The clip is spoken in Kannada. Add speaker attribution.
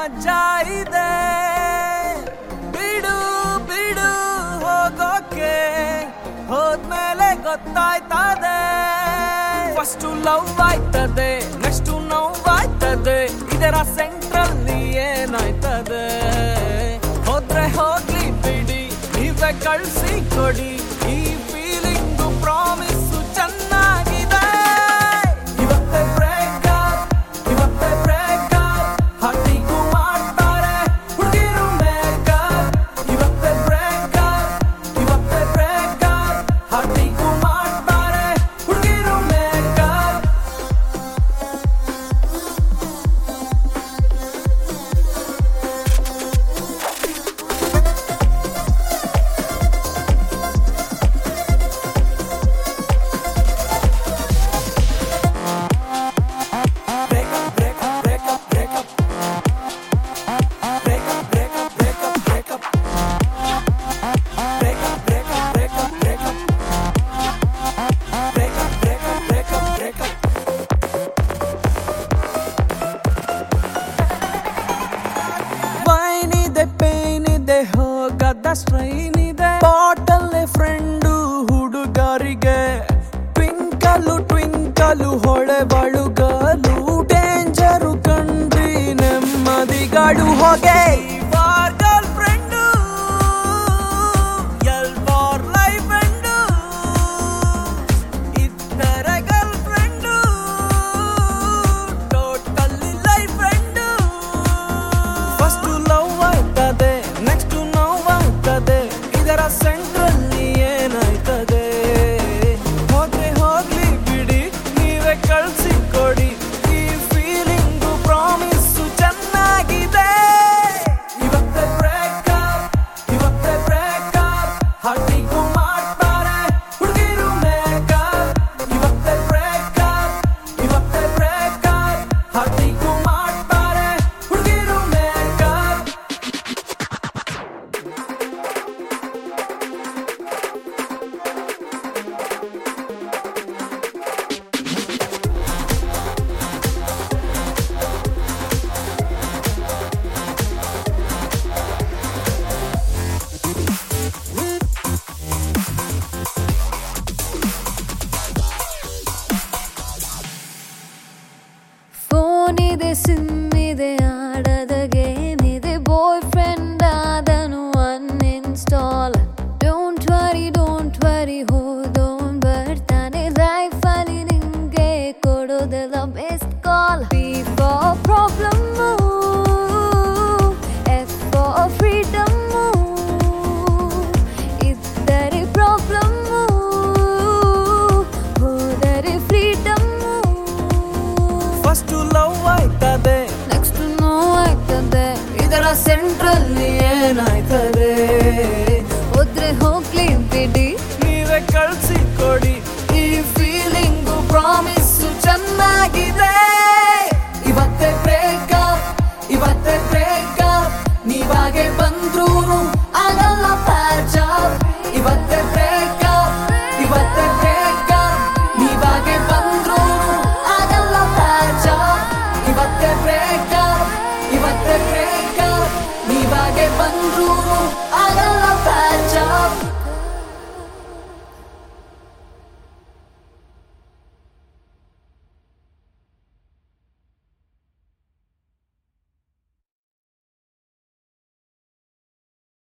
Speaker 1: ಮಜಾ ಇದೆ ಬಿಡು ಬಿಡು ಹೋಗೋಕೆ ಹೋದ್ಮೇಲೆ ಗೊತ್ತಾಯ್ತದೆ ಫಸ್ಟ್ ಲವ್ ಆಯ್ತದೆ ನೆಕ್ಸ್ಟ್ ನೋವಾಯ್ತದೆ ಇದರ ಸೆಂಟ್ರಲ್ ಏನಾಯ್ತದೆ ಹೋದ್ರೆ ಹೋಗ್ಲಿ ಬಿಡಿ ನೀವೇ ಕಳ್ಸಿ ಕೊಡಿ ಈ ಫೀಲಿಂಗು ಪ್ರಾಮಿಸ್ಸು ಚೆನ್ನಾಗಿದೆ ಇವತ್ತೇ ಬ್ರೇಕಪ್ ಇವತ್ತೇ ಬ್ರೇಕಪ್ ಹಟ್ಟಿಗೂ ಮಾಡ್ತಾರೆ ಹುಡುಗಿರು ಮೇಕಪ್ ಇವತ್ತೇ ಬ್ರೇಕಪ್ ಇವತ್ತೇ ಬ್ರೇಕಪ್ ಹಟ್ಟಿಗೂ ಮಾಡ್ತಾರೆ ಹುಡುಗಿರು makeup breakup, breakup, breakup, breakup. Breakup, breakup, breakup, breakup. Breakup, breakup, breakup, breakup. Breakup, breakup, breakup, breakup. Wine ಇದೆ ಪೇನ್ ಇದೆ ಹೋಗದ ಸ್ಟ್ರೈನ್ ಇದೆ ಬಾಟಲ್ ಫ್ರೆಂಡು ಹುಡುಗರಿಗೆ ಟ್ವಿಂಕಲು ಟ್ವಿಂಕಲು ಹೊಳೆ ಬಳುಗಲು ಡೇಂಜರು ಕಂಡ್ರಿ ನೆಮ್ಮದಿಗಳು ಹೋಗೆ ಗರ್ಲ್ ಫ್ರೆಂಡು ಎಲ್ವಾರ್ ಲೈಫ್ ಎಂಡು ಇತರ girlfriend totally life end first love ಆಯ್ತದೆ ನೆಕ್ಸ್ಟ್ ನೋವಾಗ್ತದೆ ಇದರ ಸೆಂಟ್ರಲ್ಲಿ ಏನಾಯ್ತದೆ ಹೋದ್ರೆ ಹೋಗ್ಲಿ ಬಿಡಿ ನೀವೇ ಕಳ್ಸಿ ಕೊಡಿ ಈ ಫೀಲಿಂಗು ಪ್ರಾಮಿಸ್ಸು ಚೆನ್ನಾಗಿದೆ ಇವತ್ತೇ ಬ್ರೇಕಪ್ ಇವತ್ತೇ ಬ್ರೇಕಪ್ ಹಟ್ಟಿಗೂ ಮಾಡ್ತಾರೆ ಹುಡುಗಿರು ಮೇಕಪ್ ಇವತ್ತೇ ಬ್ರೇಕಪ್ ಇವತ್ತೇ ಬ್ರೇಕಪ್ ಹಟ್ಟಿಗೂ ಮಾಡ್ತಾರೆ ಹುಡುಗಿರು ಮೇಕಪ್
Speaker 2: ಫೋನ್ ಇದೆ ಸಿಮ್ ಇದೆ